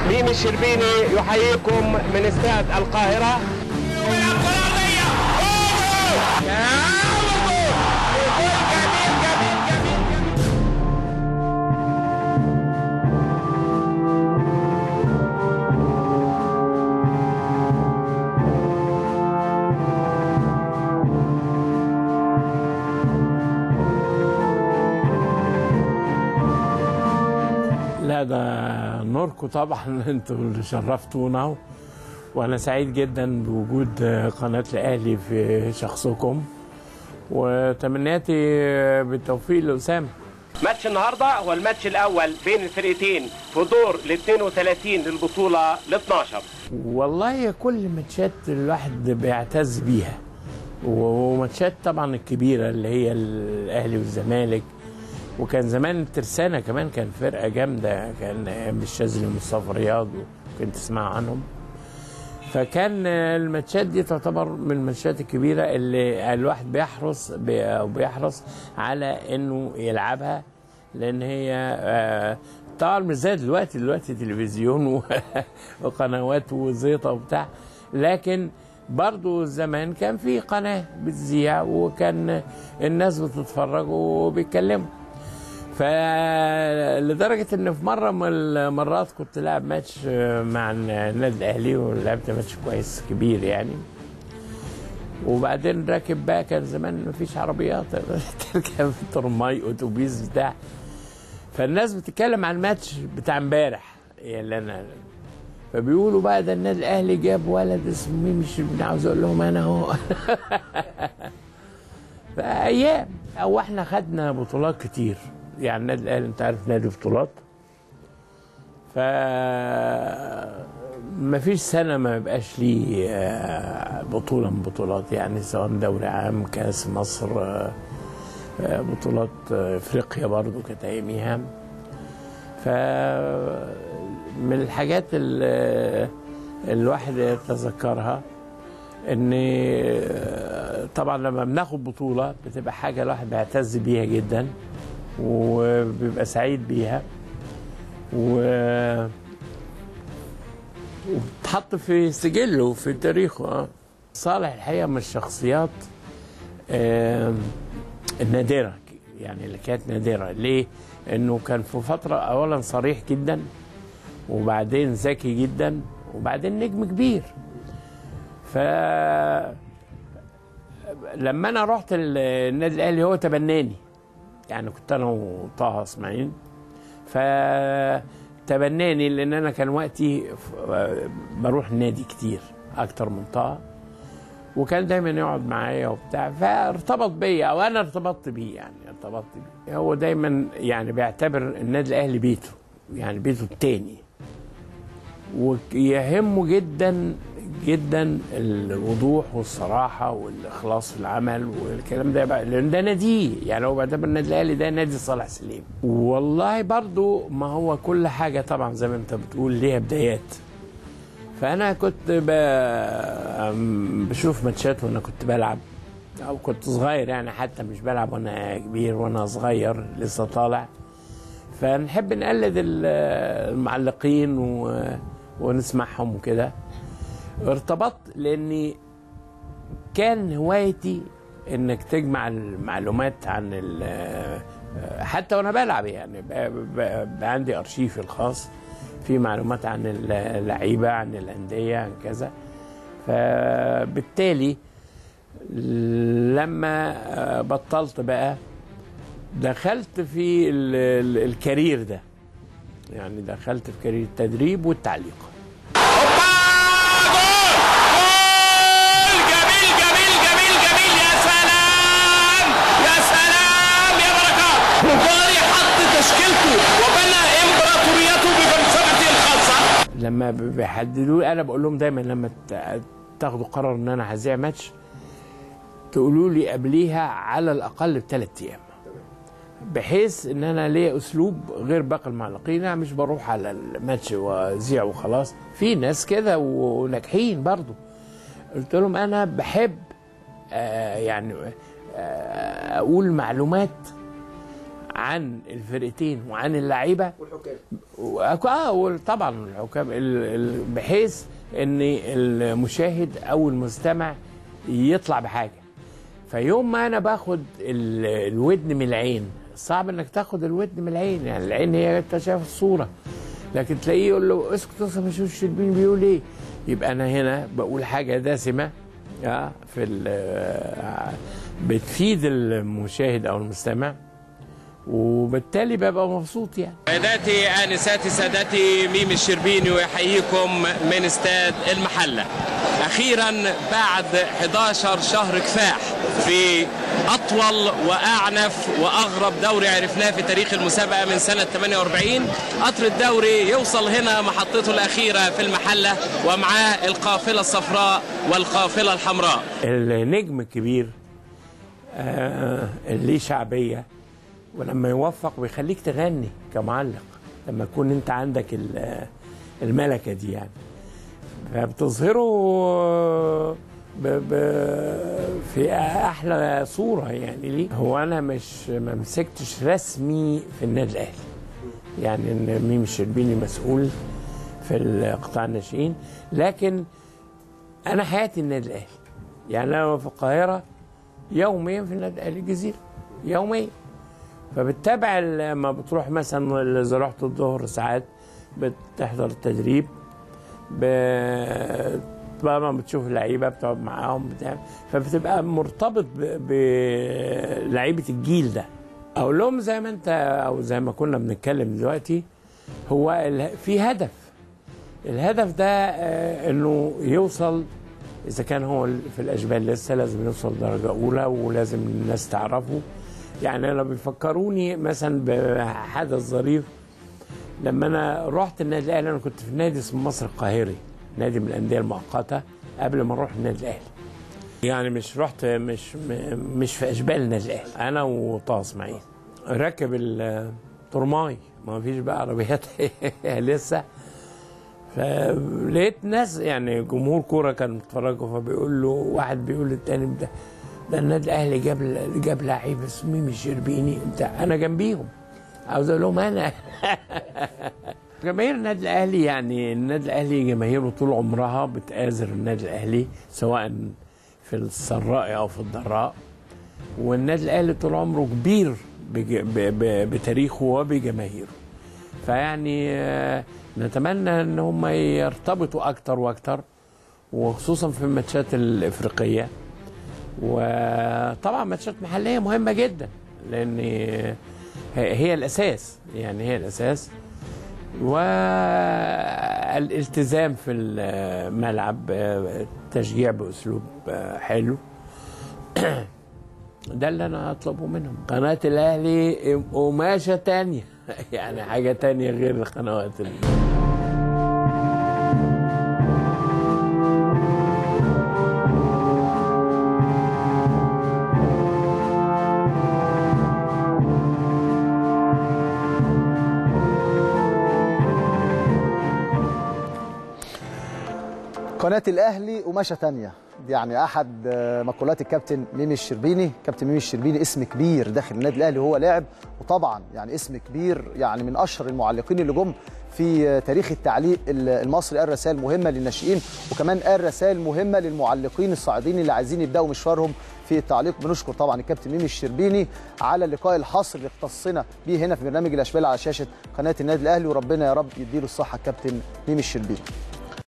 ميمي الشربيني يحييكم من استاد القاهرة لا ده نوركم طبعا انتوا اللي شرفتونا وانا سعيد جدا بوجود قناه الاهلي في شخصكم وتمنياتي بالتوفيق لاسامه ماتش النهارده هو الماتش الاول بين الفرقتين في دور ال 32 للبطوله ال 12 والله كل ماتشات الواحد بيعتز بيها وماتشات طبعا الكبيره اللي هي الاهلي والزمالك وكان زمان الترسانة كمان كان فرقة جامدة كان أيام الشاذلي ومصطفى رياض وكنت تسمع عنهم فكان الماتشات دي تعتبر من الماتشات الكبيرة اللي الواحد بيحرص بي- أو بيحرص على إنه يلعبها لأن هي آه، طبعا مش زي دلوقتي دلوقتي تلفزيون و- وقنوات وزيطة وبتاع لكن برضو زمان كان في قناة بتذيع وكان الناس بتتفرج وبيتكلموا فلدرجة ان في مرة من المرات كنت لاعب ماتش مع النادي الاهلي ولعبت ماتش كويس كبير يعني وبعدين راكب بقى كان زمان مفيش عربيات تركب ترماي اتوبيس بتاع فالناس بتتكلم عن الماتش بتاع امبارح اللي انا فبيقولوا بقى ده النادي الاهلي جاب ولد اسمه مين مش عاوز اقول لهم انا اهو فايام او احنا خدنا بطولات كتير يعني النادي الاهلي انت عارف نادي بطولات ف ما فيش سنه ما يبقاش ليه آه، بطوله من بطولات يعني سواء دوري عام كاس مصر آه، آه، بطولات آه، افريقيا برضو كانت اياميها ف من الحاجات اللي الواحد يتذكرها ان طبعا لما بناخد بطوله بتبقى حاجه الواحد بيعتز بيها جدا وبيبقى سعيد بيها و وبتحط في سجله وفي تاريخه اه صالح الحقيقه من الشخصيات آه النادره يعني اللي كانت نادره ليه؟ انه كان في فتره اولا صريح جدا وبعدين ذكي جدا وبعدين نجم كبير ف لما انا رحت النادي الاهلي هو تبناني يعني كنت انا وطه اسماعيل فتبناني لان انا كان وقتي ف- بروح النادي كتير اكتر من طه وكان دايما يقعد معايا وبتاع فارتبط بيا او انا ارتبطت بيه يعني ارتبطت بيه هو دايما يعني بيعتبر النادي الاهلي بيته يعني بيته التاني ويهمه جدا جدا الوضوح والصراحه والاخلاص في العمل والكلام ده بقى لان ده ناديه يعني هو بيعتبر النادي الاهلي ده نادي صالح سليم والله برضو ما هو كل حاجه طبعا زي ما انت بتقول ليها بدايات فانا كنت ب... أم- بشوف ماتشات وانا كنت بلعب او كنت صغير يعني حتى مش بلعب وانا كبير وانا صغير لسه طالع فنحب نقلد ال- المعلقين و... ونسمعهم وكده ارتبطت لاني كان هوايتي انك تجمع المعلومات عن ال- حتى وانا بلعب يعني ب- ب- ب- عندي ارشيفي الخاص في معلومات عن اللعيبه عن الانديه عن كذا فبالتالي لما بطلت بقى دخلت في ال- ال- الكارير ده يعني دخلت في كارير التدريب والتعليق جميل جميل جميل جميل يا سلام يا سلام يا بركات بخاري حط تشكيلته وبنى امبراطوريته بفلسفته الخاصه لما ب- بيحددوا لي انا بقول لهم دايما لما ت- تاخدوا قرار ان انا هذيع ماتش تقولوا لي قبليها على الاقل بثلاث ايام بحيث ان انا ليا اسلوب غير باقي المعلقين انا مش بروح على الماتش واذيع وخلاص في ناس كده وناجحين برضو قلت لهم انا بحب آه يعني آه اقول معلومات عن الفرقتين وعن اللعيبه والحكام اه طبعا الحكام ال- ال- بحيث ان المشاهد او المستمع يطلع بحاجه فيوم ما انا باخد ال- الودن من العين صعب انك تاخد الودن من العين يعني العين هي انت شايف الصوره لكن تلاقيه يقول له اسكت اصلا ما اشوفش الشربين بيقول ايه يبقى انا هنا بقول حاجه دسمه آه، في ال- آه، بتفيد المشاهد او المستمع وبالتالي ببقى مبسوط يعني سيداتي آنساتي سادتي ميم الشربيني ويحييكم من استاد المحلة أخيرا بعد 11 شهر كفاح في أطول وأعنف وأغرب دوري عرفناه في تاريخ المسابقة من سنة 48 قطر الدوري يوصل هنا محطته الأخيرة في المحلة ومعاه القافلة الصفراء والقافلة الحمراء النجم الكبير آه، اللي ليه شعبيه ولما يوفق بيخليك تغني كمعلق لما تكون انت عندك ال- الملكه دي يعني فبتظهره ب ب في احلى صوره يعني ليه هو انا مش ما مسكتش رسمي في النادي الاهلي يعني ان ميم الشربيني مسؤول في القطاع الناشئين لكن انا حياتي النادي الاهلي يعني انا في القاهره يوميا في النادي الاهلي الجزيره يوميا فبتتابع لما بتروح مثلا اذا رحت الظهر ساعات بتحضر التدريب ب- طبعا بتشوف اللعيبه بتقعد معاهم بتاع فبتبقى مرتبط ب- بلعيبه الجيل ده اقول لهم زي ما انت او زي ما كنا بنتكلم دلوقتي هو ال- في هدف الهدف ده آه، انه يوصل اذا كان هو في الاشبال لسه لازم يوصل درجه اولى ولازم الناس تعرفه يعني انا بيفكروني مثلا بحدث ظريف لما انا رحت النادي الاهلي انا كنت في نادي اسمه مصر القاهري نادي من الانديه المؤقته قبل ما اروح النادي الاهلي يعني مش رحت مش م- مش في اشبال النادي الاهلي انا وطه اسماعيل راكب الترماي ما فيش بقى عربيات لسه فلقيت ناس يعني جمهور كوره كانوا بيتفرجوا فبيقول له واحد بيقول للتاني ده ده النادي الاهلي جاب جاب لعيب اسمه ميمي الشربيني بتاع انا جنبيهم عاوز اقول لهم انا جماهير النادي الاهلي يعني النادي الاهلي جماهيره طول عمرها بتآزر النادي الاهلي سواء في السراء او في الضراء والنادي الاهلي طول عمره كبير بج- ب- ب- بتاريخه وبجماهيره فيعني آه، نتمنى ان هم يرتبطوا اكتر واكتر وخصوصا في الماتشات الافريقيه وطبعا ماتشات محليه مهمه جدا لان هي هي الاساس يعني هي الاساس والالتزام في الملعب التشجيع باسلوب حلو ده اللي انا اطلبه منهم قناه الاهلي قماشه تانية يعني حاجه تانية غير القنوات ال- قناة الأهلي قماشة تانية دي يعني أحد آه، مقولات الكابتن ميمي الشربيني كابتن ميمي الشربيني اسم كبير داخل النادي الأهلي وهو لاعب وطبعا يعني اسم كبير يعني من أشهر المعلقين اللي جم في آه، تاريخ التعليق ال- المصري قال رسائل مهمة للناشئين وكمان قال رسائل مهمة للمعلقين الصاعدين اللي عايزين يبدأوا مشوارهم في التعليق بنشكر طبعا الكابتن ميمي الشربيني على اللقاء الحصري اللي اختصنا بيه هنا في برنامج الأشبال على شاشة قناة النادي الأهلي وربنا يا رب يديله الصحة الكابتن ميمي الشربيني